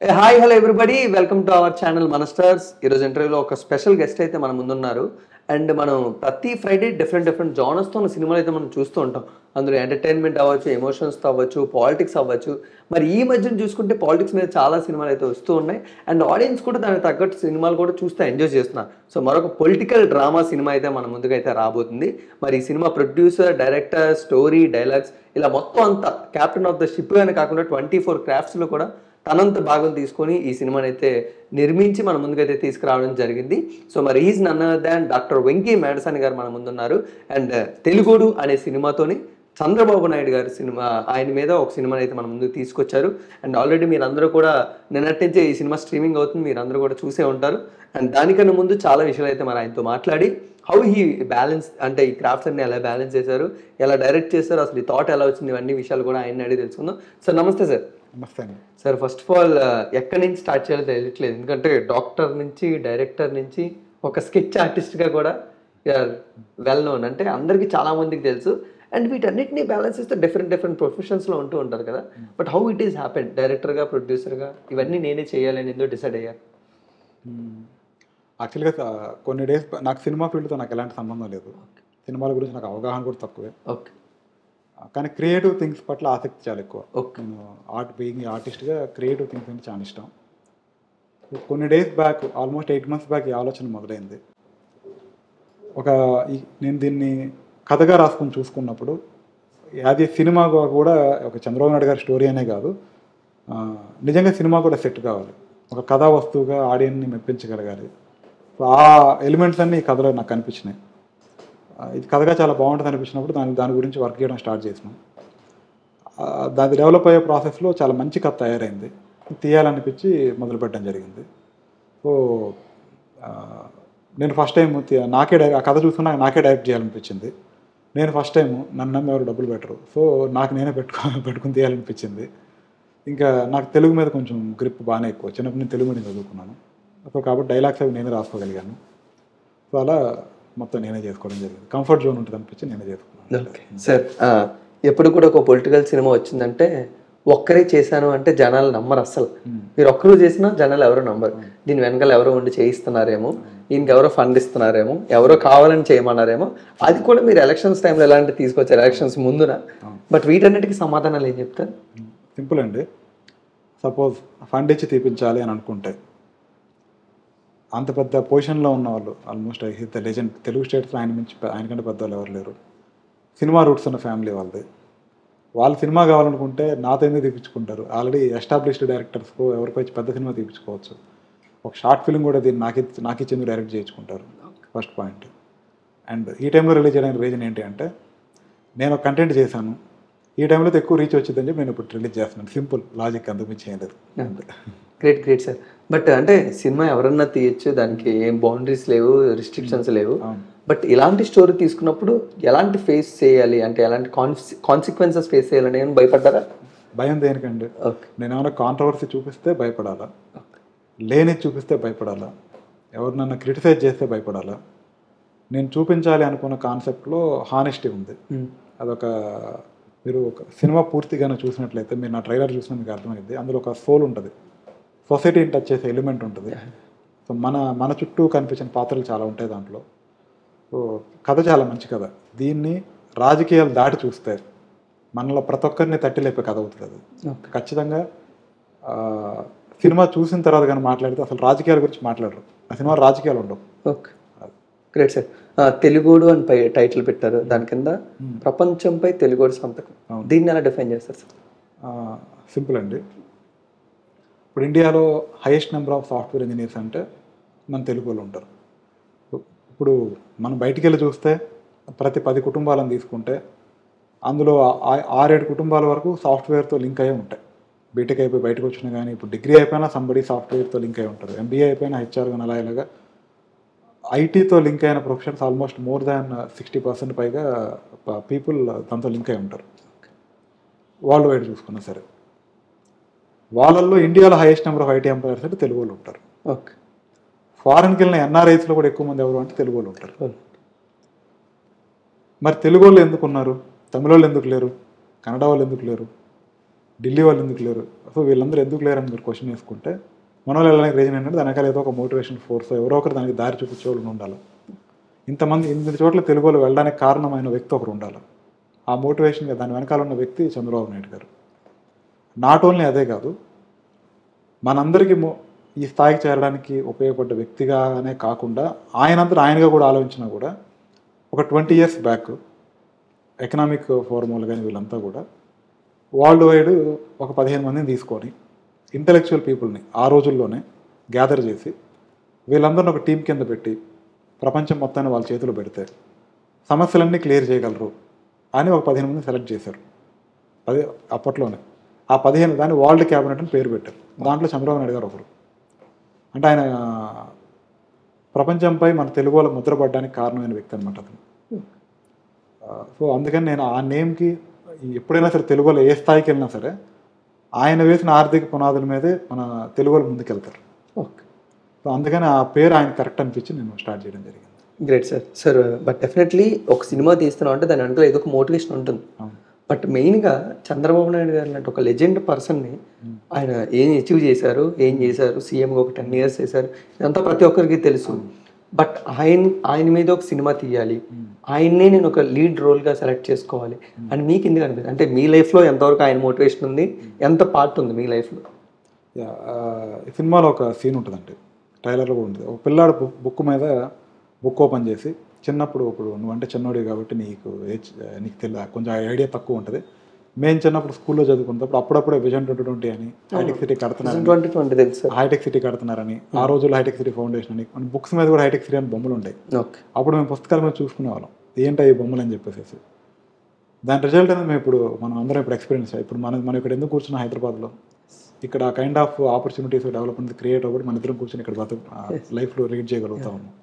Hi hello everybody welcome to our channel మన stars ఈరోజు ఇంటర్వ్యూలో ఒక స్పెషల్ గెస్ట్ అయితే మన ముందున్నారు అండ్ మనం ప్రతి ఫ్రైడే డిఫరెంట్ డిఫరెంట్ జానర్స్తో ఉన్న సినిమాలు అయితే మనం చూస్తూ ఉంటాం అందులో ఎంటర్టైన్మెంట్ అవ్వచ్చు ఎమోషన్స్తో అవ్వచ్చు పాలిటిక్స్ అవ్వచ్చు మరి ఈ మధ్యన చూసుకుంటే పాలిటిక్స్ మీద చాలా సినిమాలు అయితే వస్తూ ఉన్నాయి అండ్ ఆడియన్స్ కూడా దానికి తగ్గట్టు సినిమాలు కూడా చూస్తే ఎంజాయ్ చేస్తున్నారు సో మరొక పొలిటికల్ డ్రామా సినిమా అయితే మన ముందుకైతే రాబోతుంది మరి ఈ cinema producer director story dialogues ఇలా మొత్తం అంతా క్యాప్టెన్ ఆఫ్ ద షిప్ అని కాకుండా ట్వంటీ ఫోర్ క్రాఫ్ట్స్లో కూడా తనంత భాగం తీసుకొని ఈ సినిమాని అయితే నిర్మించి మన ముందుకైతే తీసుకురావడం జరిగింది సో మరి is none than doctor Venky Medasani garu మన ముందున్నారు అండ్ తెలుగుడు అనే సినిమాతోని చంద్రబాబు నాయుడు గారి సినిమా ఆయన మీద ఒక సినిమాని అయితే మన ముందుకు తీసుకొచ్చారు అండ్ ఆల్రెడీ మీరందరూ కూడా నిన్నటి నుంచే ఈ సినిమా స్ట్రీమింగ్ అవుతుంది మీరందరూ కూడా చూసే ఉంటారు అండ్ దానికన్నా ముందు చాలా విషయాలు అయితే మరి ఆయనతో మాట్లాడి హౌ హీ బ్యాలెన్స్ అంటే ఈ క్రాఫ్ట్స్ అన్ని ఎలా బ్యాలెన్స్ చేశారు ఎలా డైరెక్ట్ చేశారు అసలు ఈ థాట్ ఎలా వచ్చింది ఇవన్నీ విషయాలు కూడా ఆయన అడిగి తెలుసుకుందాం సార్ నమస్తే సార్ నమస్తే అండి సార్ ఫస్ట్ ఆఫ్ ఆల్ ఎక్కడి నుంచి స్టార్ట్ చేయాలో తెలియట్లేదు ఎందుకంటే డాక్టర్ నుంచి డైరెక్టర్ నుంచి ఒక స్కెచ్ ఆర్టిస్ట్గా కూడా వెల్ నోన్ అంటే అందరికీ చాలా మందికి తెలుసు అండ్ వీటన్నిటిని బ్యాలెన్స్ చేస్తే డిఫరెంట్ డిఫరెంట్ ప్రొఫెషన్స్లో ఉంటూ ఉంటారు కదా but how it is happen డైరెక్టర్గా ప్రొడ్యూసర్గా ఇవన్నీ నేనే చేయాలని ఎందుకు డిసైడ్ అయ్యారు యాక్చువల్గా కొన్ని డేస్ నాకు సినిమా ఫీల్డ్తో నాకు ఎలాంటి సంబంధం లేదు సినిమాల గురించి నాకు అవగాహన కూడా తక్కువే ఓకే కానీ క్రియేటివ్ థింగ్స్ పట్ల ఆసక్తి చాలా ఎక్కువ ఓకే నేను ఆర్ట్ బీయింగ్ ఆర్టిస్ట్గా క్రియేటివ్ థింగ్స్ అంటే చాలా ఇష్టం కొన్ని days back almost eight months back ఈ ఆలోచన మొదలైంది ఒక ఈ- నేను దీన్ని కథగా రాసుకొని చూసుకున్నప్పుడు అది సినిమా కూడా ఒక చంద్రబాబు నాయుడు గారి స్టోరీ అనే కాదు ఆ, నిజంగా సినిమా కూడా సెట్ కావాలి ఒక కథా వస్తువుగా ఆడియన్ని మెప్పించగలగాలి సో ఆ ఎలిమెంట్స్ అన్నీ ఈ కథలో నాకు కనిపించినాయి ఆ, ఇది కథగా చాలా బాగుంటుంది అనిపించినప్పుడు దాని దాని గురించి వర్క్ చేయడం స్టార్ట్ చేసినాం ఆ, దాని డెవలప్ అయ్యే ప్రాసెస్లో చాలా మంచి కథ తయారైంది తీయాలనిపించి మొదలుపెట్టడం జరిగింది సో ఆ, నేను ఫస్ట్ టైం తీ- నాకే డై- ఆ కథ చూసుకున్నా నాకే డైరెక్ట్ చేయాలనిపించింది నేను ఫస్ట్ టైం నన్ను నమ్మి ఎవరు డబ్బులు పెట్టరు సో నాకు నేనే పెట్టుకో పెట్టుకుని తీయాలనిపించింది ఇంకా నాకు తెలుగు మీద కొంచెం గ్రిప్ బాగానే ఎక్కువ చిన్నప్పుడు నేను తెలుగు మీడియం చదువుకున్నాను సో కాబట్టి డైలాగ్స్ అవి నేనే రాసుకోగలిగాను సో అలా మొత్తం నేనే చేసుకోవడం జరిగింది కంఫర్ట్ జోన్ ఉంటుంది అనిపించి నేనే చేసుకున్నాను ఓకే సార్ ఎప్పుడు కూడా ఒక పొలిటికల్ సినిమా వచ్చిందంటే ఒక్కరే చేశాను అంటే జనాలు నమ్మరు అస్సలు మీరు ఒక్కరు చేసినా జనాలు ఎవరు నమ్మరు దీని వెనకాల ఎవరో ఉండి చేయిస్తున్నారేమో ఈయనకి ఎవరో ఫండ్ ఇస్తున్నారేమో ఎవరో కావాలని చేయమన్నారేమో అది కూడా మీరు ఎలక్షన్స్ టైంలో ఎలాంటి తీసుకొచ్చారు ఎలక్షన్స్ ముందున బట్ వీటన్నిటికీ సమాధానాలు ఏం చెప్తారు సింపుల్ అండి సపోజ్ ఫండ్ ఇచ్చి తీపించాలి అని అనుకుంటే అంత పెద్ద పొజిషన్లో ఉన్న వాళ్ళు ఆల్మోస్ట్ ద లెజెండ్ తెలుగు స్టేట్స్లో ఆయన మించి ఆయన కంటే పెద్ద వాళ్ళు ఎవరు లేరు సినిమా రూట్స్ ఉన్న ఫ్యామిలీ వాళ్ళది వాళ్ళు సినిమా కావాలనుకుంటే నాతో ఎందుకు తీపించుకుంటారు ఆల్రెడీ ఎస్టాబ్లిష్డ్ డైరెక్టర్స్కు ఎవరికో వచ్చి పెద్ద సినిమా తీపించుకోవచ్చు ఒక షార్ట్ ఫిల్మ్ కూడా దీన్ని నాకు ఇచ్చి- నాకు ఇచ్చేందుకు డైరెక్ట్ చేయించుకుంటారు ఫస్ట్ పాయింట్ అండ్ ఈ టైంలో రిలీజ్ చేయడానికి రీజన్ ఏంటి అంటే నేను కంటెంట్ చేశాను ఈ టైంలో అయితే ఎక్కువ రీచ్ వచ్చిందని చెప్పి నేను ఇప్పుడు రిలీజ్ చేస్తున్నాను సింపుల్ లాజిక్ అంతకుమించి ఏం లేదు గ్రేట్ గ్రేట్ సార్ బట్ అంటే సినిమా ఎవరన్నా తీయచ్చు దానికి ఏం బౌండరీస్ లేవు రిస్ట్రిక్షన్స్ లేవు అవును. బట్ ఇలాంటి స్టోరీ తీసుకున్నప్పుడు ఎలాంటి ఫేస్ చేయాలి అంటే ఎలాంటి కాన్సిక్వెన్సెస్ ఫేస్ చేయాలని ఏమైనా భయపడ్డారా భయం దేనికండి ఓకే నేను ఏమైనా కాంట్రవర్సీ చూపిస్తే భయపడాలా లేని చూపిస్తే భయపడాలా ఎవరు నన్ను క్రిటిసైజ్ చేస్తే భయపడాలా నేను చూపించాలి అనుకున్న కాన్సెప్ట్లో హానెస్టీ ఉంది అదొక మీరు ఒక సినిమా పూర్తిగానే చూసినట్లయితే మీరు నా ట్రైలర్ చూసినా మీకు అర్థమైంది అందులో ఒక సోల్ ఉంటుంది సొసైటీని టచ్ చేసే ఎలిమెంట్ ఉంటుంది సో మన మన చుట్టూ కనిపించిన పాత్రలు చాలా ఉంటాయి దాంట్లో సో కథ చాలా మంచి కథ దీన్ని రాజకీయాలు దాటి చూస్తే మనలో ప్రతి ఒక్కరిని తట్టి లేపే కథ అవుతుంది అది ఓకే ఖచ్చితంగా ఆ, సినిమా చూసిన తర్వాత కానీ మాట్లాడితే అసలు రాజకీయాల గురించి మాట్లాడరు ఆ సినిమా రాజకీయాలు ఉండవు ఓకే గ్రేట్ సార్ తెలుగోడు అని పై టైటిల్ పెట్టారు దాని కింద ప్రపంచంపై తెలుగోడు సంతకం అవును. దీన్ని ఎలా డిఫైన్ చేస్తారు సార్ సింపుల్ అండి ఇప్పుడు ఇండియాలో highest number of software engineers అంటే మన తెలుగు వాళ్ళు ఉంటారు ఇప్పుడు మనం బయటికి వెళ్ళి చూస్తే ప్రతి పది కుటుంబాలను తీసుకుంటే అందులో ఆ- ఆరేడు కుటుంబాల వరకు సాఫ్ట్వేర్తో లింక్ అయ్యే ఉంటాయి బీటెక్ అయిపోయి బయటకు వచ్చినా కానీ ఇప్పుడు డిగ్రీ అయిపోయినా సంబడి సాఫ్ట్వేర్తో లింక్ అయి ఉంటారు ఎంబీఏ అయిపోయినా హెచ్ఆర్ కానీ అలా ఇలాగా ఐటీతో లింక్ అయిన professions almost more than sixty percent పైగా పీపుల్ దాంతో లింక్ అయి ఉంటారు వరల్డ్ వైడ్ చూసుకున్నా సరే వాళ్ళల్లో ఇండియాలో highest number of IT employers అంటే తెలుగు వాళ్ళు ఉంటారు ఓకే ఫారెన్కి వెళ్ళిన ఎన్ఆర్ఐస్లో కూడా ఎక్కువ మంది ఎవరు అంటే తెలుగు వాళ్ళు ఉంటారు మరి తెలుగు వాళ్ళు ఎందుకు ఉన్నారు తమిళ వాళ్ళు ఎందుకు లేరు కన్నడ వాళ్ళు ఎందుకు లేరు ఢిల్లీ వాళ్ళు ఎందుకు లేరు సో వీళ్ళందరూ ఎందుకు లేరు అని మీరు క్వశ్చన్ వేసుకుంటే మన వాళ్ళు వెళ్ళడానికి రీజన్ ఏంటంటే దాని వెనకాల ఏదో ఒక మోటివేషన్ ఫోర్స్ ఎవరో ఒకరు దానికి దారి చూపించే వాళ్ళు ఉండాలి ఇంతమంది ఇన్ని చోట్ల తెలుగు వాళ్ళు వెళ్ళడానికి కారణమైన వ్యక్తి ఒకరు ఉండాలి ఆ మోటివేషన్గా దాని వెనకాల ఉన్న వ్యక్తి చంద్రబాబు నాయుడు గారు నాట్ ఓన్లీ అదే కాదు మనందరికీ మో- ఈ స్థాయికి చేరడానికి ఉపయోగపడ్డ వ్యక్తిగానే కాకుండా ఆయనంతా ఆయనగా కూడా ఆలోచించినా కూడా ఒక twenty years back economic forum కానీ వీళ్ళంతా కూడా వరల్డ్ వైడ్ ఒక పదిహేను మందిని తీసుకొని ఇంటలెక్చువల్ పీపుల్ని ఆ రోజుల్లోనే గ్యాదర్ చేసి వీళ్ళందరిని ఒక టీం కింద పెట్టి ప్రపంచం మొత్తాన్ని వాళ్ళ చేతిలో పెడితే సమస్యలన్నీ క్లియర్ చేయగలరు అని ఒక పదిహేను మంది సెలెక్ట్ చేశారు పది అప్పట్లోనే ఆ పదిహేను దాన్ని వరల్డ్ క్యాబినెట్ అని పేరు పెట్టారు దాంట్లో చంద్రబాబు నాయుడు గారు ఒకరు అంటే ఆయన ప్రపంచంపై మన తెలుగు వాళ్ళ ముద్ర పడడానికి కారణమైన వ్యక్తి అనమాట అతను సో అందుకని నేను ఆ నేమ్కి ఎప్పుడైనా సరే తెలుగు వాళ్ళు ఏ స్థాయికి వెళ్ళినా సరే ఆయన వేసిన ఆర్థిక పునాదుల మీదే మన తెలుగు వాళ్ళు ముందుకెళ్తారు ఓకే సో అందుకని ఆ పేరు ఆయన కరెక్ట్ అనిపించి నేను స్టార్ట్ చేయడం జరిగింది great sir sir but definitely ఒక సినిమా తీస్తున్నాం అంటే దాని వెనకాల ఏదో ఒక మోటివేషన్ ఉంటుంది అవును బట్ మెయిన్గా చంద్రబాబు నాయుడు గారు లాంటి ఒక లెజెండ్ పర్సన్ని ఆయన ఏం అచీవ్ చేశారు ఏం చేశారు సీఎంగా ఒక టెన్ ఇయర్స్ చేశారు ఇదంతా ప్రతి ఒక్కరికి తెలుసు బట్ ఆయన ఆయన మీద ఒక సినిమా తీయాలి ఆయన్నే నేను ఒక లీడ్ రోల్గా సెలెక్ట్ చేసుకోవాలి అని మీకు ఎందుకు అనిపిస్తుంది అంటే మీ లైఫ్లో ఎంతవరకు ఆయన మోటివేషన్ ఉంది ఎంత పార్ట్ ఉంది మీ లైఫ్లో యా, ఆ, ఈ సినిమాలో ఒక సీన్ ఉంటుందండి ట్రైలర్లో కూడా ఉంటుంది ఒక పిల్లాడు బుక్ బుక్ మీద బుక్ ఓపెన్ చేసి చిన్నప్పుడు ఇప్పుడు నువ్వంటే చిన్నోడివి కాబట్టి నీకు ఏజ్ నీకు తెలియ కొంచెం ఐడియా తక్కువ ఉంటుంది మేము చిన్నప్పుడు స్కూల్లో చదువుకున్నప్పుడు అప్పుడప్పుడే విజన్ ట్వంటీ ట్వంటీ అని హైటెక్ సిటీ కడుతున్నారని ట్వంటీ ట్వంటీ తెలుసు సార్ హైటెక్ సిటీ కడుతున్నారని ఆ రోజుల్లో హైటెక్ సిటీ ఫౌండేషన్ అని మన బుక్స్ మీద కూడా హైటెక్ సిటీ అని బొమ్మలు ఉంటాయి ఓకే అప్పుడు మేము పుస్తకాల మీద చూసుకునే వాళ్ళం ఏంటో ఈ బొమ్మలు అని చెప్పేసి దాని రిజల్ట్ అనేది మేము ఇప్పుడు మనం అందరం ఇప్పుడు ఎక్స్పీరియన్స్ ఇప్పుడు మనం మనం ఇక్కడ ఎందుకు కూర్చున్నాం హైదరాబాద్లో ఇక్కడ kind of opportunities development create అవ్వబడి మన ఇద్దరం కూర్చొని ఇక్కడ బతు లైఫ్లో రీడ్ చేయగలుగుతా ఉన్నాం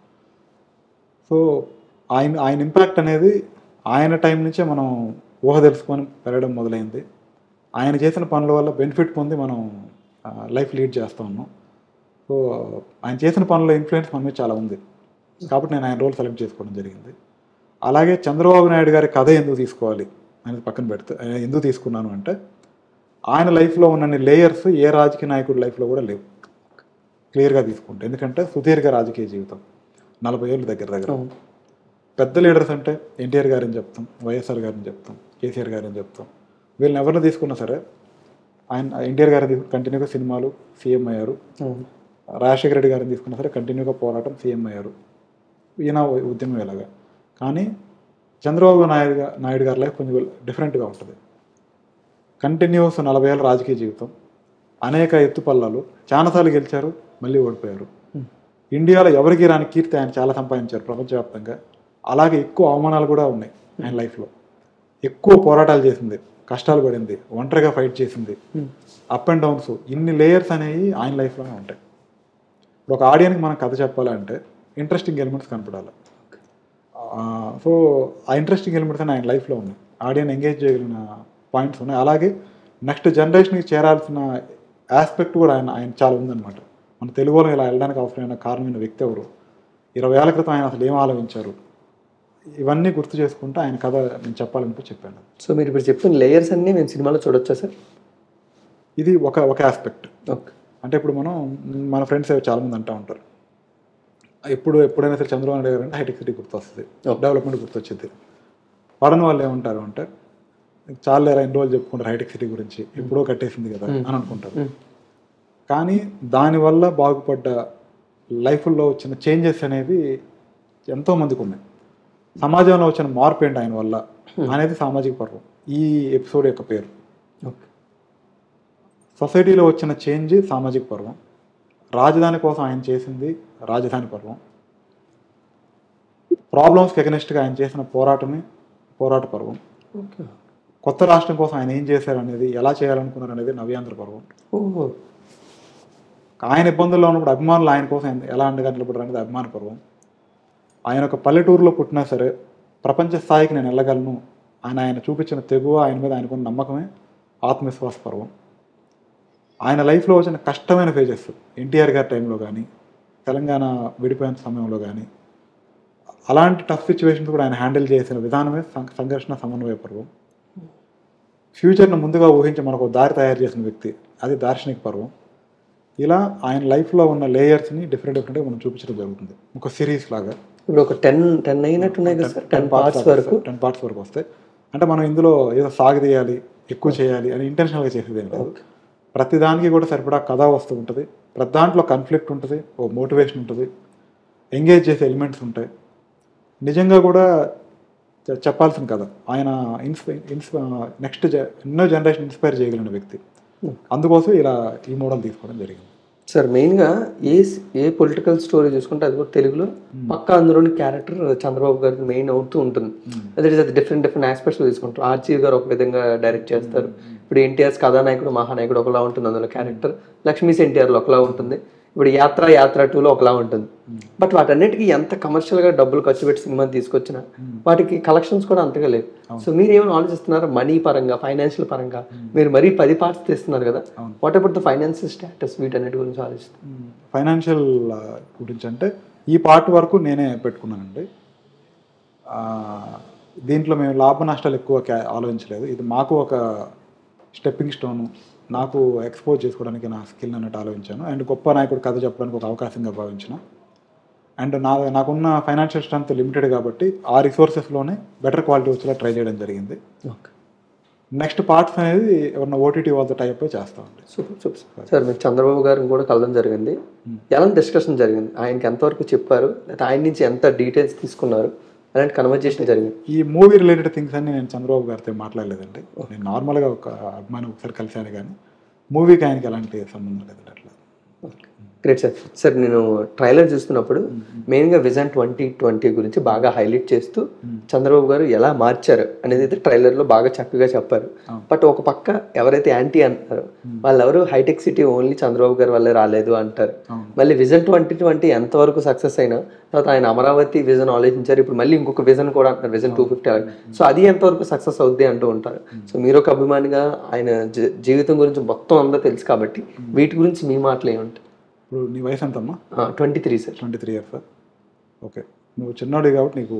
సో ఆయన ఆయన ఇంపాక్ట్ అనేది ఆయన టైం నుంచే మనం ఊహ తెలుసుకొని పెరగడం మొదలైంది ఆయన చేసిన పనుల వల్ల బెనిఫిట్ పొంది మనం లైఫ్ లీడ్ చేస్తూ ఉన్నాం సో ఆయన చేసిన పనుల ఇన్ఫ్లుయెన్స్ మన మీద చాలా ఉంది కాబట్టి నేను ఆయన రోల్ సెలెక్ట్ చేసుకోవడం జరిగింది అలాగే చంద్రబాబు నాయుడు గారి కథ ఎందుకు తీసుకోవాలి అనేది పక్కన పెడితే ఆ, ఎందుకు తీసుకున్నాను అంటే ఆయన లైఫ్లో ఉన్నన్ని లేయర్స్ ఏ రాజకీయ నాయకుడి లైఫ్లో కూడా లేవు క్లియర్గా తీసుకుంటే ఎందుకంటే సుదీర్ఘ రాజకీయ జీవితం నలభై ఏళ్ళు దగ్గర దగ్గర అవును. పెద్ద లీడర్స్ అంటే ఎన్టీఆర్ గారిని చెప్తాం వైఎస్ఆర్ గారిని చెప్తాం కేసీఆర్ గారిని చెప్తాం వీళ్ళని ఎవరిని తీసుకున్నా సరే ఆయన ఎన్టీఆర్ గారిని తీసుకుని కంటిన్యూగా సినిమాలు సీఎం అయ్యారు అవును. రాజశేఖర రెడ్డి గారిని తీసుకున్నా సరే కంటిన్యూగా పోరాటం సీఎం అయ్యారు ఈయన ఉద్యమం ఇలాగా కానీ చంద్రబాబు నాయుడు గా- నాయుడు గారి లైఫ్ కొంచెం డిఫరెంట్గా ఉంటుంది కంటిన్యూస్ నలభై ఏళ్ళ రాజకీయ జీవితం అనేక ఎత్తుపల్లాలు చాలాసార్లు గెలిచారు మళ్ళీ ఓడిపోయారు ఇండియాలో ఎవరికి రాని కీర్తి ఆయన చాలా సంపాదించారు ప్రపంచవ్యాప్తంగా అలాగే ఎక్కువ అవమానాలు కూడా ఉన్నాయి ఆయన లైఫ్లో ఎక్కువ పోరాటాలు చేసింది కష్టాలు పడింది ఒంటరిగా ఫైట్ చేసింది అప్ అండ్ డౌన్స్ ఇన్ని లేయర్స్ అనేవి ఆయన లైఫ్లోనే ఉంటాయి ఇప్పుడు ఒక ఆడియన్కి మనం కథ చెప్పాలంటే ఇంట్రెస్టింగ్ ఎలిమెంట్స్ కనపడాలి సో ఆ ఇంట్రెస్టింగ్ ఎలిమెంట్స్ అని ఆయన లైఫ్లో ఉన్నాయి ఆడియన్ ఎంగేజ్ చేయగలిగిన పాయింట్స్ ఉన్నాయి అలాగే నెక్స్ట్ జనరేషన్కి చేరాల్సిన ఆస్పెక్ట్ కూడా ఆయన ఆయన చాలా ఉందన్నమాట మన తెలుగు వాళ్ళు ఇలా వెళ్ళడానికి అవసరమైన కారణమైన వ్యక్తి ఎవరు ఇరవై ఏళ్ళ క్రితం ఆయన అసలు ఏం ఆలోచించారు ఇవన్నీ గుర్తు చేసుకుంటే ఆయన కథ నేను చెప్పాలనిపి చెప్పాను సో మీరు ఇప్పుడు చెప్పిన లేయర్స్ అన్నీ మేము సినిమాలో చూడొచ్చా సార్ ఇది ఒక ఒక ఆస్పెక్ట్ ఓకే అంటే ఇప్పుడు మనం మన ఫ్రెండ్స్ చాలామంది అంటూ ఉంటారు ఎప్పుడు ఎప్పుడైనా సరే చంద్రబాబు నాయుడు గారు అంటే హైటెక్ సిటీ గుర్తొస్తుంది Okay. డెవలప్మెంట్ గుర్తొచ్చింది పడని వాళ్ళు ఏమంటారు అంటే చాలా లేరా ఎన్ని రోజులు చెప్పుకుంటారు హైటెక్ సిటీ గురించి ఎప్పుడో కట్టేసింది కదా అని అనుకుంటారు Hmm. కానీ దానివల్ల బాగుపడ్డ లైఫ్లో వచ్చిన చేంజెస్ అనేవి ఎంతో మందికి ఉన్నాయి సమాజంలో వచ్చిన మార్పు ఏంటి ఆయన వల్ల అనేది సామాజిక పర్వం ఈ ఎపిసోడ్ యొక్క పేరు ఓకే సొసైటీలో వచ్చిన చేంజ్ సామాజిక పర్వం రాజధాని కోసం ఆయన చేసింది రాజధాని పర్వం ప్రాబ్లమ్స్కి ఎగనెస్ట్గా ఆయన చేసిన పోరాటమే పోరాట పర్వం ఓకే కొత్త రాష్ట్రం కోసం ఆయన ఏం చేశారు అనేది ఎలా చేయాలనుకున్నారు అనేది నవ్యాంధ్ర పర్వం ఓహో ఆయన ఇబ్బందుల్లో ఉన్నప్పుడు అభిమానులు ఆయన కోసం ఎంత- ఎలా అండగా నిలబడరు అనేది అభిమాన పర్వం ఆయన ఒక పల్లెటూరులో పుట్టినా సరే ప్రపంచ స్థాయికి నేను వెళ్ళగలను ఆయన ఆయన చూపించిన తెగువ ఆయన మీద ఆయనకున్న నమ్మకమే ఆత్మవిశ్వాస పర్వం ఆయన లైఫ్లో వచ్చిన కష్టమైన ఫేజెస్ ఎన్టీఆర్ గారి టైంలో కానీ తెలంగాణ విడిపోయిన సమయంలో కానీ అలాంటి టఫ్ సిచ్యువేషన్స్ కూడా ఆయన హ్యాండిల్ చేసిన విధానమే సం- సంఘర్షణ సమన్వయ పర్వం ఫ్యూచర్ను ముందుగా ఊహించి మనకు ఒక దారి తయారు చేసిన వ్యక్తి అది దార్శనిక పర్వం ఇలా ఆయన లైఫ్లో ఉన్న లేయర్స్ని డిఫరెంట్ డిఫరెంట్గా మనం చూపించడం జరుగుతుంది ఒక సిరీస్ లాగా ఇప్పుడు ఒక టెన్ టెన్ అయినట్టున్నాయి కదా సార్ టెన్ పార్ట్స్ వరకు టెన్ పార్ట్స్ వరకు వస్తాయి అంటే మనం ఇందులో ఏదో సాగదీయాలి ఎక్కువ చేయాలి అని ఇంటెన్షనల్గా చేసేది ఏం లేదు ప్రతి దానికి కూడా సరిపడా కథ వస్తూ ఉంటుంది ప్రతి దాంట్లో కన్ఫ్లిక్ట్ ఉంటుంది ఓ మోటివేషన్ ఉంటుంది ఎంగేజ్ చేసే ఎలిమెంట్స్ ఉంటాయి నిజంగా కూడా చె- చెప్పాల్సిన కథ ఆయన ఇన్స్పై ఇన్స్పై నెక్స్ట్ ఎన్నో జనరేషన్ ఇన్స్పైర్ చేయగలిగిన వ్యక్తి అందుకోసం ఇలా ఈ మోడల్ తీసుకోవడం జరిగింది సార్ మెయిన్గా ఏ ఏ పొలిటికల్ స్టోరీ చూసుకుంటే అది కూడా తెలుగులో పక్కా అందులోని క్యారెక్టర్ చంద్రబాబు గారి మెయిన్ అవుతూ ఉంటుంది అదే అది డిఫరెంట్ డిఫరెంట్ ఆస్పెక్ట్స్ తీసుకుంటారు ఆర్జీవి గారు ఒక విధంగా డైరెక్ట్ చేస్తారు ఇప్పుడు ఎన్టీఆర్ కథానాయకుడు మహానాయకుడు ఒకలా ఉంటుంది అందులో క్యారెక్టర్ లక్ష్మీస్ ఎన్టీఆర్లో ఒకలా ఉంటుంది ఇప్పుడు యాత్ర యాత్ర టూలో ఒకలా ఉంటుంది బట్ వాటన్నిటికీ ఎంత కమర్షియల్గా డబ్బులు ఖర్చు పెట్టి సినిమా తీసుకొచ్చినా వాటికి కలెక్షన్స్ కూడా అంతగా లేవు సో మీరు ఏమైనా ఆలోచిస్తున్నారు మనీ పరంగా ఫైనాన్షియల్ పరంగా మీరు మరీ పది పార్ట్స్ తీస్తున్నారు కదా what about the financial status వీటన్నిటి గురించి ఆలోచిస్తారు ఫైనాన్షియల్ గురించి అంటే ఈ పార్ట్ వరకు నేనే పెట్టుకున్నానండి ఆ, దీంట్లో మేము లాభ నష్టాలు ఎక్కువ క్యా- ఆలోచించలేదు ఇది మాకు ఒక స్టెప్పింగ్ స్టోన్ నాకు ఎక్స్పోజ్ చేసుకోవడానికి నా స్కిల్ అన్నట్టు ఆలోచించాను అండ్ గొప్ప నాయకుడు కథ చెప్పడానికి ఒక అవకాశంగా భావించిన అండ్ నా నాకున్న ఫైనాన్షియల్ స్ట్రెంత్ లిమిటెడ్ కాబట్టి ఆ రిసోర్సెస్లోనే బెటర్ క్వాలిటీ వచ్చేలా ట్రై చేయడం జరిగింది ఓకే నెక్స్ట్ పార్ట్స్ అనేది ఎవరన్నా ఓటీటీ వాళ్ళతో టైప్ చేస్తామండి సూపర్ సూపర్ సార్ మీరు చంద్రబాబు గారిని కూడా కలవడం జరిగింది ఎలా డిస్కషన్ జరిగింది ఆయనకి ఎంతవరకు చెప్పారు లేకపోతే ఆయన నుంచి ఎంత డీటెయిల్స్ తీసుకున్నారు అలాంటి కన్వర్జేషన్ జరిగింది ఈ మూవీ రిలేటెడ్ థింగ్స్ అన్ని నేను చంద్రబాబు గారితో మాట్లాడలేదండి నేను నార్మల్గా ఒక అభిమాని ఒకసారి కలిశాను కానీ మూవీకి ఆయనకి ఎలాంటి సంబంధం లేదండి అట్లా గ్రేట్ సార్ సార్ నేను ట్రైలర్ చూస్తున్నప్పుడు మెయిన్గా విజన్ ట్వంటీ ట్వంటీ గురించి బాగా హైలైట్ చేస్తూ చంద్రబాబు గారు ఎలా మార్చారు అనేది అయితే ట్రైలర్లో బాగా చక్కగా చెప్పారు బట్ ఒక పక్క ఎవరైతే యాంటీ అంటారో వాళ్ళెవరు హైటెక్ సిటీ ఓన్లీ చంద్రబాబు గారి వల్లే రాలేదు అంటారు అవును. మళ్ళీ విజన్ ట్వంటీ ట్వంటీ ఎంతవరకు సక్సెస్ అయినా తర్వాత ఆయన అమరావతి విజన్ ఆలోచించారు ఇప్పుడు మళ్ళీ ఇంకొక విజన్ కూడా అంటారు విజన్ టూ ఫిఫ్టీ సో అది ఎంతవరకు సక్సెస్ అవుద్ది అంటూ ఉంటారు సో మీరు ఒక అభిమానిగా ఆయన జీ- జీవితం గురించి మొత్తం అంతా తెలుసు కాబట్టి వీటి గురించి మీ మాటలు ఏముంటాయి ఇప్పుడు నీ వయసు ఎంతమ్మా twenty three sir twenty three years okay నువ్వు చిన్నోడి కాబట్టి నీకు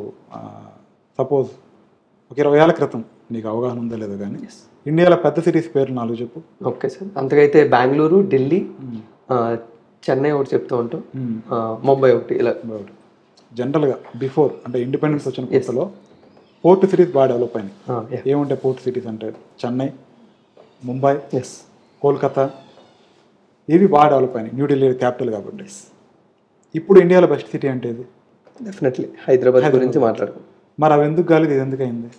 సపోజ్ ఒక ఇరవై ఏళ్ళ క్రితం నీకు అవగాహన ఉందో లేదో కానీ ఇండియాలో పెద్ద సిటీస్ పేరు నాలుగు చెప్పు ఓకే సార్ అంతకైతే బెంగళూరు ఢిల్లీ ఆ, చెన్నై ఒకటి చెప్తూ ఉంటాం ఆ, ముంబై ఒకటి ఇలా జనరల్గా బిఫోర్ అంటే ఇండిపెండెన్స్ వచ్చిన కొత్తలో పోర్ట్ సిటీస్ బాగా డెవలప్ అయినాయి ఏముంటాయి పోర్ట్ సిటీస్ అంటే చెన్నై ముంబై ఎస్ కోల్కతా ఇవి బాగా డెవలప్ అయినాయి న్యూఢిల్లీ క్యాపిటల్ కాబట్టి ఇప్పుడు ఇండియాలో బెస్ట్ సిటీ అంటే ఇది డెఫినెట్లీ హైదరాబాద్ గురించి మాట్లాడుకుంటాం మరి అవి ఎందుకు కాలేదు ఇది ఎందుకు అయింది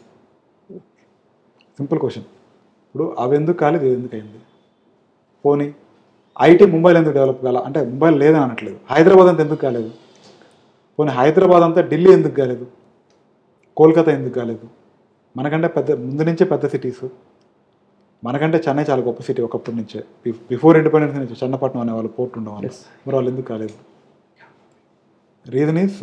సింపుల్ క్వశ్చన్ ఇప్పుడు అవి ఎందుకు కాలేదు ఇది ఎందుకు అయింది పోనీ ఐటీ ముంబైలో ఎందుకు డెవలప్ కాల అంటే ముంబైలో లేదని అనట్లేదు హైదరాబాద్ అంతా ఎందుకు కాలేదు పోనీ హైదరాబాద్ అంతా ఢిల్లీ ఎందుకు కాలేదు కోల్కతా ఎందుకు కాలేదు మనకంటే పెద్ద ముందు నుంచే పెద్ద సిటీస్ మనకంటే చెన్నై చాలా గొప్ప సిటీ ఒకప్పటి నుంచే బిఫోర్ ఇండిపెండెన్స్ నుంచి చెన్నపట్నం అనే వాళ్ళు పోర్ట్ ఉండేవాళ్ళు మరి వాళ్ళు ఎందుకు కాలేదు రీజన్ ఈస్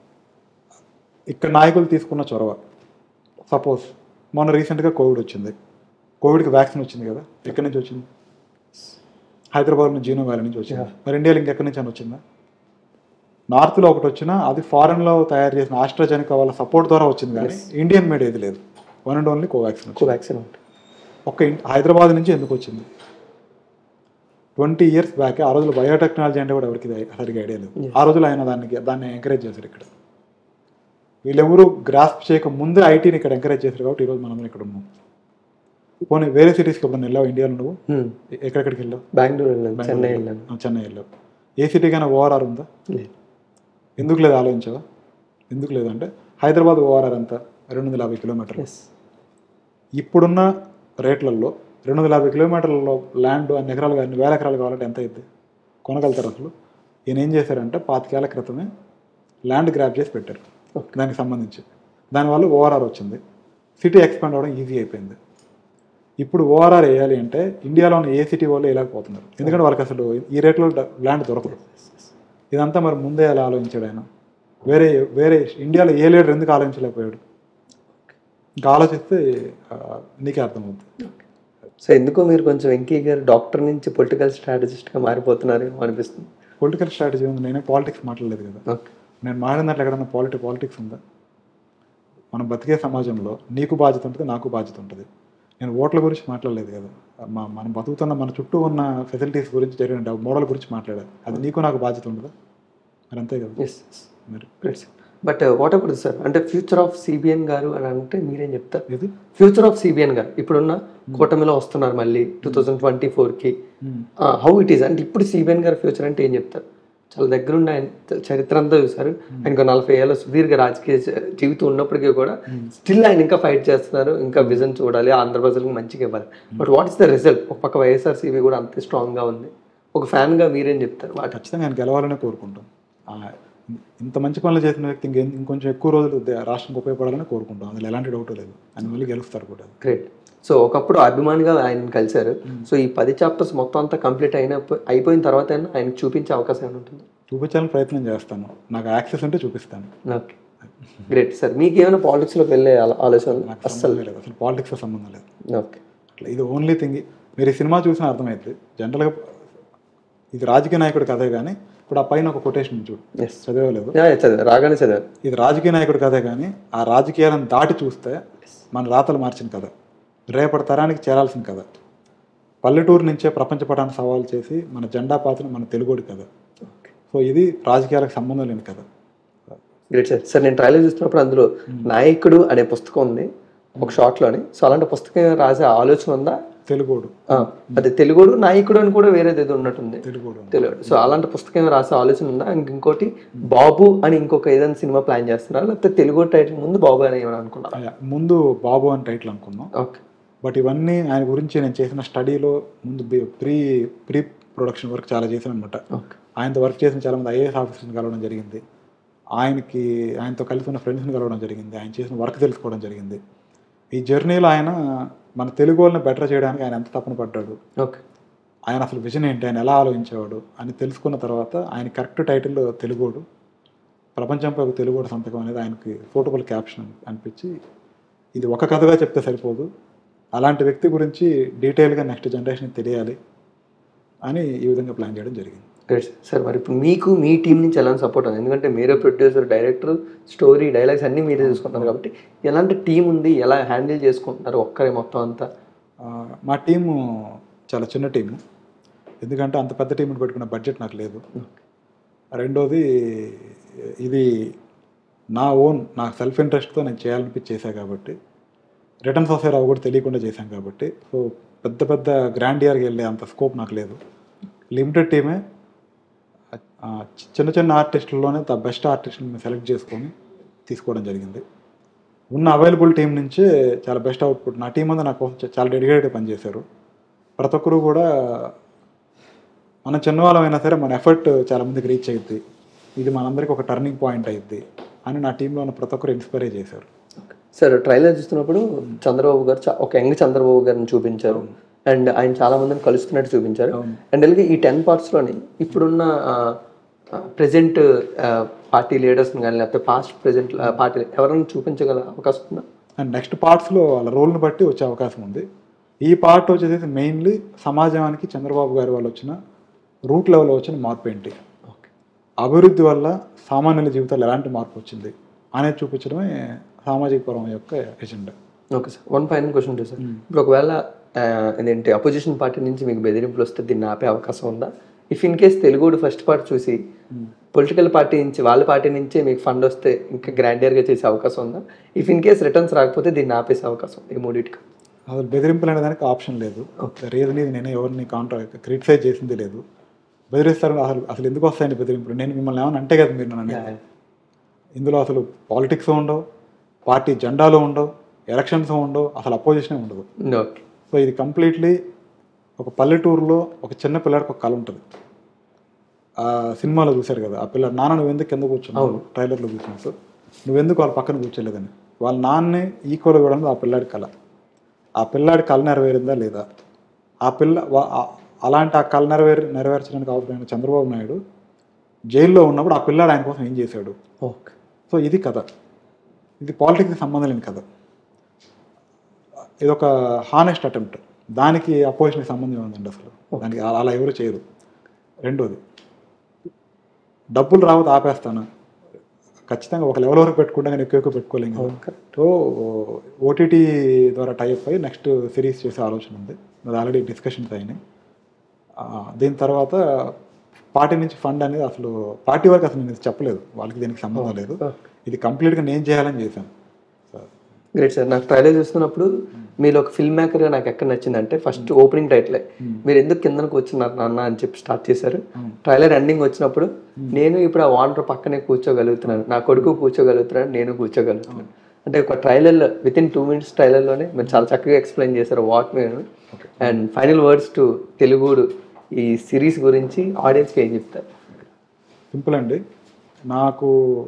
ఇక్కడ నాయకులు తీసుకున్న చొరవ సపోజ్ మొన్న రీసెంట్గా కోవిడ్ వచ్చింది కోవిడ్కి వ్యాక్సిన్ వచ్చింది కదా ఎక్కడి నుంచి వచ్చింది హైదరాబాద్ నుంచి జీనో వ్యాలీ నుంచి వచ్చింది మరి ఇండియాలో ఇంకెక్కడి నుంచి అని వచ్చిందా నార్త్లో ఒకటి వచ్చినా అది ఫారెన్లో తయారు చేసిన ఆస్ట్రాజెనికా వాళ్ళ సపోర్ట్ ద్వారా వచ్చింది కానీ ఇండియన్ మేడ్ ఏది లేదు one and only Covaxin Covaxin ఉంటుంది ఒక్క ఇన్- హైదరాబాద్ నుంచి ఎందుకు వచ్చింది ట్వంటీ ఇయర్స్ బ్యాక్ ఆ రోజుల్లో బయోటెక్నాలజీ అంటే కూడా ఎవరికి ఇది సరిగ్గా ఐడియా లేదు ఆ రోజుల్లో ఆయన దానికి దాన్ని ఎంకరేజ్ చేశారు ఇక్కడ వీళ్ళెవరూ గ్రాస్ప్ చేయక ముందే ఐటీని ఇక్కడ ఎంకరేజ్ చేశారు కాబట్టి ఈరోజు మనం ఇక్కడ ఉన్నాం పోనీ వేరే సిటీస్కి ఎప్పుడు వెళ్ళావు ఇండియాలో నువ్వు ఎ- ఎక్కడెక్కడికి వెళ్ళావు బెంగళూరు వెళ్ళాను చెన్నై వెళ్ళాను ఆ, చెన్నై వెళ్ళావు ఏ సిటీకైనా ఓఆర్ఆర్ ఉందా లేదు ఎందుకు లేదు ఆలోచించావా ఎందుకు లేదంటే హైదరాబాద్ ఓఆర్ఆర్ ఎంత రెండు వందల యాభై కిలోమీటర్లు ఎస్ ఇప్పుడున్న రేట్లలో రెండు వందల యాభై కిలోమీటర్లలో ల్యాండ్ అన్ని ఎకరాలు కానీ వేల ఎకరాలు కావాలంటే ఎంత అయింది కొనగలుగుతారు అసలు ఈయన ఏం చేశారంటే పాతికేళ్ల క్రితమే ల్యాండ్ గ్రాప్ చేసి పెట్టారు Okay. దానికి సంబంధించి దానివల్ల ఓఆర్ఆర్ వచ్చింది సిటీ ఎక్స్పాండ్ అవ్వడం ఈజీ అయిపోయింది ఇప్పుడు ఓఆర్ఆర్ వేయాలి అంటే ఇండియాలో ఉన్న ఏ సిటీ వాళ్ళు వేయలేకపోతున్నారు ఎందుకంటే వాళ్ళకి అసలు ఈ రేట్లో ల్యాండ్ దొరకదు ఇదంతా మరి ముందే ఎలా ఆలోచించాడు ఆయన వేరే వేరే ఇండియాలో ఏ లీడర్ ఎందుకు ఆలోచించలేకపోయాడు ఇంకా ఆలోచిస్తే ఆ, నీకే అర్థమవుతుంది సో ఎందుకో మీరు కొంచెం వెంకీ గారు డాక్టర్ నుంచి పొలిటికల్ స్ట్రాటజిస్ట్గా మారిపోతున్నారేమో అనిపిస్తుంది పొలిటికల్ స్ట్రాటజీ ఉంది నేనే పాలిటిక్స్ మాట్లాడలేదు కదా ఓకే నేను మాట్లాడినట్లు ఎక్కడన్నా పాలిటి పాలిటిక్స్ ఉందా మనం బతికే సమాజంలో నీకు బాధ్యత ఉంటుంది నాకు బాధ్యత ఉంటుంది నేను ఓట్ల గురించి మాట్లాడలేదు కదా మా మనం బతుకుతున్న మన చుట్టూ ఉన్న ఫెసిలిటీస్ గురించి జరిగిన మోడల్ గురించి మాట్లాడారు అది నీకు నాకు బాధ్యత ఉండదు మరి అంతే కదా ఎస్ మరి great sir but what about sir అంటే ఫ్యూచర్ ఆఫ్ సిబిఎన్ గారు అని అంటే మీరేం చెప్తారు ఇది ఫ్యూచర్ ఆఫ్ సిబిఎన్ గారు ఇప్పుడున్న కూటమిలో వస్తున్నారు మళ్ళీ టూ థౌజండ్ ట్వంటీ ఫోర్కి హౌ ఇట్ ఈస్ అంటే ఇప్పుడు సిబిఎన్ గారి ఫ్యూచర్ అంటే ఏం చెప్తారు చాలా దగ్గరుండి ఆయన చరిత్ర అంతా చూసారు ఆయనకు నలభై ఏళ్ళ సుదీర్ఘ రాజకీయ జ- జీవితం ఉన్నప్పటికీ కూడా స్టిల్ ఆయన ఇంకా ఫైట్ చేస్తున్నారు ఇంకా విజన్ చూడాలి ఆంధ్ర ప్రజలకు మంచిగా ఇవ్వాలి but what is the result ఒక పక్క వైఎస్ఆర్సీబీ కూడా అంతే strong గా ఉంది ఒక fan గా మీరేం చెప్తారు వాటి ఖచ్చితంగా ఆయన గెలవాలనే కోరుకుంటాం ఆ, ఇంత మంచి పనులు చేసిన వ్యక్తి ఇంక ఇంకొంచెం ఎక్కువ రోజులు దే- రాష్ట్రానికి ఉపయోగపడాలని కోరుకుంటాం అందులో ఎలాంటి డౌట్ లేదు ఆయన మళ్ళీ గెలుస్తారు కూడా గ్రేట్ సో ఒకప్పుడు అభిమానిగా ఆయన కలిశారు సో ఈ పది చాప్టర్స్ మొత్తం అంతా కంప్లీట్ అయిన అయిపోయిన తర్వాత అయినా ఆయనకు చూపించే అవకాశం ఏమైనా ఉంటుంది చూపించాలని ప్రయత్నం చేస్తాను నాకు యాక్సెస్ ఉంటే చూపిస్తాను ఓకే గ్రేట్ సార్ మీకు ఏమైనా పాలిటిక్స్లోకి వెళ్ళే ఆలో- ఆలోచనలు నాకు సంబంధం లేదు అసలు పాలిటిక్స్తో సంబంధం లేదు ఓకే అట్లా ఇది ఓన్లీ థింగ్ మీరు ఈ సినిమా చూసిన అర్థమైంది జనరల్గా ఇది రాజకీయ నాయకుడి కథే కానీ ఇప్పుడు ఆ పైన ఒక కొటేషన్ చూడు ఎస్ చదివలేదు చదివారు రాగానే చదివారు ఇది రాజకీయ నాయకుడి కథే కానీ ఆ రాజకీయాలను దాటి చూస్తే మన రాతలు మార్చిన కథ రేపటి తరానికి చేరాల్సిన కథ పల్లెటూరు నుంచే ప్రపంచ పటాన్ని సవాల్ చేసి మన జెండా పాత్ర మన తెలుగుడి కథ ఓకే సో ఇది రాజకీయాలకు సంబంధం లేని కథ గ్రేట్ సార్ సార్ నేను ట్రైలర్ చూస్తున్నప్పుడు అందులో నాయకుడు అనే పుస్తకం ఉంది ఒక షార్ట్లోని సో అలాంటి పుస్తకం రాసే ఆలోచన ఉందా తెలుగోడు ఆ, అదే తెలుగుడు నాయకుడు అని కూడా వేరేది ఏదో ఉన్నట్టుంది తెలుగోడు తెలుగు సో అలాంటి పుస్తకం రాసే ఆలోచన ఉందా ఇంక- ఇంకోటి బాబు అని ఇంకొక ఏదైనా సినిమా ప్లాన్ చేస్తున్నారా లేకపోతే తెలుగు టైటిల్ ముందు బాబు అని ఏమైనా అనుకున్నారా ఆ, ముందు బాబు అని టైటిల్ అనుకున్నాం ఓకే బట్ ఇవన్నీ ఆయన గురించి నేను చేసిన స్టడీలో ముందు ప్రీ ప్రీ ప్రొడక్షన్ వర్క్ చాలా చేశాను అనమాట ఓకే ఆయనతో వర్క్ చేసిన చాలా మంది ఐఏఎస్ ఆఫీసర్ని కలవడం జరిగింది ఆయనకి ఆయనతో కలిసి ఉన్న ఫ్రెండ్స్ని కలవడం జరిగింది ఆయన చేసిన వర్క్ తెలుసుకోవడం జరిగింది ఈ జర్నీలో ఆయన మన తెలుగు వాళ్ళని బెటర్ చేయడానికి ఆయన ఎంత తపన పడ్డాడు ఓకే ఆయన అసలు విజన్ ఏంటి ఆయన ఎలా ఆలోచించేవాడు అని తెలుసుకున్న తర్వాత ఆయన కరెక్ట్ టైటిల్ తెలుగోడు ప్రపంచంపై ఒక తెలుగోడు సంతకం అనేది ఆయనకి సూటబుల్ క్యాప్షన్ అనిపించి ఇది ఒక కథగా చెప్తే సరిపోదు అలాంటి వ్యక్తి గురించి డీటెయిల్గా నెక్స్ట్ జనరేషన్కి తెలియాలి అని ఈ విధంగా ప్లాన్ చేయడం జరిగింది గ్రేట్ సార్ మరి ఇప్పుడు మీకు మీ టీం నుంచి ఎలాంటి సపోర్ట్ ఉంది ఎందుకంటే మీరే ప్రొడ్యూసర్ డైరెక్టర్ స్టోరీ డైలాగ్స్ అన్నీ మీరే చూసుకుంటున్నారు కాబట్టి ఎలాంటి టీం ఉంది ఎలా హ్యాండిల్ చేసుకుంటున్నారు ఒక్కరే మొత్తం అంతా ఆ, మా టీము చాలా చిన్న టీము ఎందుకంటే అంత పెద్ద టీంని పెట్టుకునే బడ్జెట్ నాకు లేదు రెండోది ఇది నా ఓన్ నా సెల్ఫ్ ఇంట్రెస్ట్తో నేను చేయాలనిపించి చేశా కాబట్టి రిటర్న్స్ వస్తే రావు కూడా తెలియకుండా చేశాం కాబట్టి సో పెద్ద పెద్ద గ్రాండ్ ఇయర్కి వెళ్ళే అంత స్కోప్ నాకు లేదు లిమిటెడ్ టీమే ఆ, చిన్న చిన్న ఆర్టిస్టుల్లోనే ద బెస్ట్ ఆర్టిస్ట్ని సెలెక్ట్ చేసుకొని తీసుకోవడం జరిగింది ఉన్న అవైలబుల్ టీం నుంచే చాలా బెస్ట్ అవుట్పుట్ నా టీం అంతా నా కోసం చా- చాలా డెడికేటెడ్ పనిచేశారు ప్రతి ఒక్కరు కూడా మన చిన్నవాళ్ళమైనా సరే మన ఎఫర్ట్ చాలా మందికి రీచ్ అయ్యిద్ది ఇది మనందరికీ ఒక టర్నింగ్ పాయింట్ అయ్యిద్ది అని నా టీంలో ఉన్న ప్రతి ఒక్కరు ఇన్స్పైర్ చేశారు సార్ ట్రైలర్ చూస్తున్నప్పుడు చంద్రబాబు గారు చా- ఒక యంగ్ చంద్రబాబు గారిని చూపించారు అండ్ ఆయన చాలా మందిని కలుస్తున్నట్టు చూపించారు అండ్ అలాగే ఈ టెన్ పార్ట్స్లోని ఇప్పుడున్న ప్రజెంట్ పార్టీ లీడర్స్ని కానీ లేకపోతే పాస్ట్ ప్రజెంట్ పార్టీ ఎవరైనా చూపించగల అవకాశం ఉందా అండ్ నెక్స్ట్ పార్ట్స్లో వాళ్ళ రోల్ని బట్టి వచ్చే అవకాశం ఉంది ఈ పార్ట్ వచ్చేసి మెయిన్లీ సమాజానికి చంద్రబాబు గారి వాళ్ళు వచ్చిన రూట్ లెవెల్లో వచ్చిన మార్పు ఏంటి ఓకే అభివృద్ధి వల్ల సామాన్యుల జీవితాలు ఎలాంటి మార్పు వచ్చింది అనేది చూపించడమే సామాజిక పరం యొక్క agenda okay sir one final question ఉంటుంది సార్ ఇప్పుడు ఒకవేళ ఆ, ఇదేంటి అపోజిషన్ పార్టీ నుంచి మీకు బెదిరింపులు వస్తే దీన్ని ఆపే అవకాశం ఉందా if in case Telugudu first part చూసి పొలిటికల్ పార్టీ నుంచి వాళ్ళ పార్టీ నుంచే మీకు ఫండ్ వస్తే ఇంకా గ్రాండియర్గా చేసే అవకాశం ఉందా ఇఫ్ ఇన్ కేస్ రిటర్న్స్ రాకపోతే దీన్ని ఆపేసే అవకాశం ఈ మూడింటికి అసలు బెదిరింపులు అనే దానికి ఆప్షన్ లేదు రీజన్ ఇది నేను ఎవరిని కాంట్రా క్రిటిసైజ్ చేసింది లేదు బెదిరిస్తారు అసలు అసలు ఎందుకు వస్తాయండి బెదిరింపులు నేను మిమ్మల్ని ఏమన్నా అంటే కదా మీరు నన్ను అనేది. ఇందులో అసలు పాలిటిక్స్ ఉండవు పార్టీ జెండాలు ఉండవు ఎలక్షన్స్ ఉండవు అసలు అపోజిషన్ ఉండదు ఓకే సో ఇది కంప్లీట్లీ ఒక పల్లెటూరులో ఒక చిన్న పిల్లాడికి ఒక కళ ఉంటుంది ఆ సినిమాలో చూశారు కదా ఆ పిల్లాడు నాన్న నువ్వు ఎందుకు కింద కూర్చున్నావు ట్రైలర్లో కూర్చున్నట్టు నువ్వెందుకు వాళ్ళ పక్కన కూర్చోలేదని వాళ్ళ నాన్నే ఈక్వల్ ఇవ్వడం ఆ పిల్లాడి కళ ఆ పిల్లాడి కళ నెరవేరిందా లేదా ఆ పిల్ల వా- ఆ- అలాంటి ఆ కళ నెరవేర్ నెరవేర్చడానికి అవసరమైన చంద్రబాబు నాయుడు జైల్లో ఉన్నప్పుడు ఆ పిల్లాడు ఆయన కోసం ఏం చేశాడు ఓకే సో ఇది కథ ఇది పాలిటిక్స్కి సంబంధం లేని కథ ఇది ఒక హానెస్ట్ అటెంప్ట్ దానికి అపోజిషన్కి సంబంధం ఉందండి అసలు దానికి అలా- అలా ఎవరు చేయరు రెండోది డబ్బులు రావద్దు ఆపేస్తాను ఖచ్చితంగా ఒక లెవెల్ వరకు పెట్టుకుంటే కానీ ఎక్కువ ఎక్కువ పెట్టుకోలేము కదా. సో ఓటీటీ ద్వారా టైప్ అయ్యి నెక్స్ట్ సిరీస్ చేసే ఆలోచన ఉంది అది ఆల్రెడీ డిస్కషన్స్ అయినాయి ఆ, దీని తర్వాత పార్టీ నుంచి ఫండ్ అనేది అసలు పార్టీ వరకు అసలు నేను చెప్పలేదు వాళ్ళకి దీనికి సంబంధం లేదు ఇది కంప్లీట్గా నేను చేయాలని చేశాను సో, గ్రేట్ సార్ నాకు ట్రైలర్ చూస్తున్నప్పుడు మీరు ఒక ఫిల్మ్ మేకర్గా నాకు ఎక్కడ నచ్చిందంటే ఫస్ట్ ఓపెనింగ్ టైటిలే మీరు ఎందుకు కిందకు వచ్చినారు నాన్న అని చెప్పి స్టార్ట్ చేశారు ట్రైలర్ ఎండింగ్ వచ్చినప్పుడు నేను ఇప్పుడు ఆ వాండర్ పక్కనే కూర్చోగలుగుతున్నాను నా కొడుకు కూర్చోగలుగుతున్నాను నేను కూర్చోగలుగుతున్నాను అంటే ఒక ట్రైలర్లో విత్ ఇన్ టూ మినిట్స్ ట్రైలర్లోనే మీరు చాలా చక్కగా ఎక్స్ప్లెయిన్ చేశారు వాట్ మీరు and final words to Telugudu ఈ సిరీస్ గురించి ఆడియన్స్కి ఏం చెప్తారు సింపుల్ అండి నాకు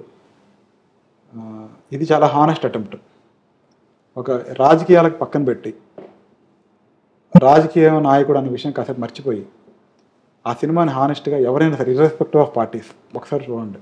ఆ, ఇది చాలా హానెస్ట్ అటెంప్ట్ ఒక రాజకీయాలకు పక్కన పెట్టి రాజకీయ నాయకుడు అనే విషయం కాసేపు మర్చిపోయి ఆ సినిమాని హానెస్ట్గా ఎవరైనా సరే ఇర్రెస్పెక్టివ్ ఆఫ్ పార్టీస్ ఒకసారి చూడండి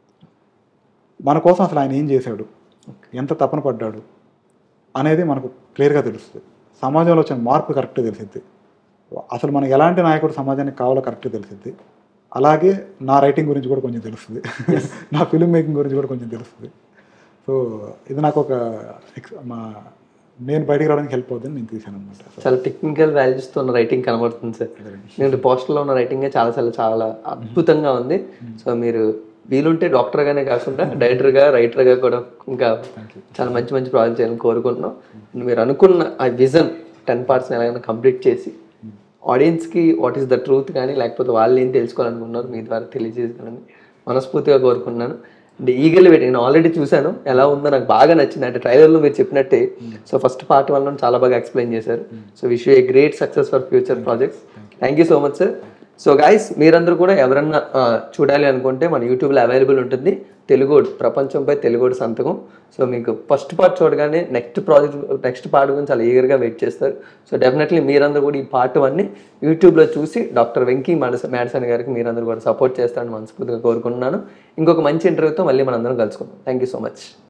మన కోసం అసలు ఆయన ఏం చేశాడు ఎంత తపన పడ్డాడు అనేది మనకు క్లియర్గా తెలుస్తుంది సమాజంలో వచ్చిన మార్పు కరెక్ట్గా తెలిసిద్ది అసలు మనకి ఎలాంటి నాయకుడు సమాజానికి కావాలో కరెక్ట్గా తెలిసిద్ది అలాగే నా రైటింగ్ గురించి కూడా కొంచెం తెలుస్తుంది నా ఫిల్మ్ మేకింగ్ గురించి కూడా కొంచెం తెలుస్తుంది సో ఇది నాకు ఒక ex- మా నేను బయటికి రావడానికి హెల్ప్ అవుతుంది నేను తీసాను అనమాట చాలా టెక్నికల్ వాల్యూస్తో ఉన్న రైటింగ్ కనబడుతుంది సార్ నేను పోస్టర్లో ఉన్న రైటింగ్ చాలా చాలా చాలా అద్భుతంగా ఉంది సో మీరు వీలుంటే డాక్టర్గానే కాకుండా డైరెక్టర్గా రైటర్గా కూడా ఇంకా చాలా మంచి మంచి ప్రాజెక్ట్ చేయాలని కోరుకుంటున్నాం మీరు అనుకున్న ఆ విజన్ టెన్ పార్ట్స్ని ఎలాగైనా కంప్లీట్ చేసి ఆడియన్స్కి వాట్ ఈస్ ద ట్రూత్ కానీ లేకపోతే వాళ్ళు ఏం తెలుసుకోవాలనుకున్నారు మీ ద్వారా తెలియజేసుకోవాలని మనస్ఫూర్తిగా కోరుకుంటున్నాను అంటే ఈగర్లీ వెయిట్ నేను ఆల్రెడీ చూశాను ఎలా ఉందో నాకు బాగా నచ్చింది అంటే ట్రైలర్లో మీరు చెప్పినట్టే సో ఫస్ట్ పార్ట్ వల్ల చాలా బాగా ఎక్స్ప్లెయిన్ చేశారు so wish a great success for future projects thank you so much sir so guys మీరందరూ కూడా ఎవరన్నా ఆ, చూడాలి అనుకుంటే మన యూట్యూబ్లో అవైలబుల్ ఉంటుంది తెలుగోడు ప్రపంచంపై తెలుగోడు సంతకం సో మీకు ఫస్ట్ పార్ట్ చూడగానే నెక్స్ట్ ప్రాజెక్ట్ నెక్స్ట్ పార్ట్ గురించి చాలా ఈగర్గా వెయిట్ చేస్తారు సో డెఫినెట్లీ మీరందరూ కూడా ఈ పార్ట్ వన్ని యూట్యూబ్లో చూసి డాక్టర్ వెంకీ మడస మ్యాడ్సన్ గారికి మీరందరూ కూడా సపోర్ట్ చేస్తారని మనస్ఫూర్తిగా కోరుకుంటున్నాను ఇంకొక మంచి ఇంటర్వ్యూతో మళ్ళీ మనందరం కలుసుకుందాం థ్యాంక్ యూ సో మచ్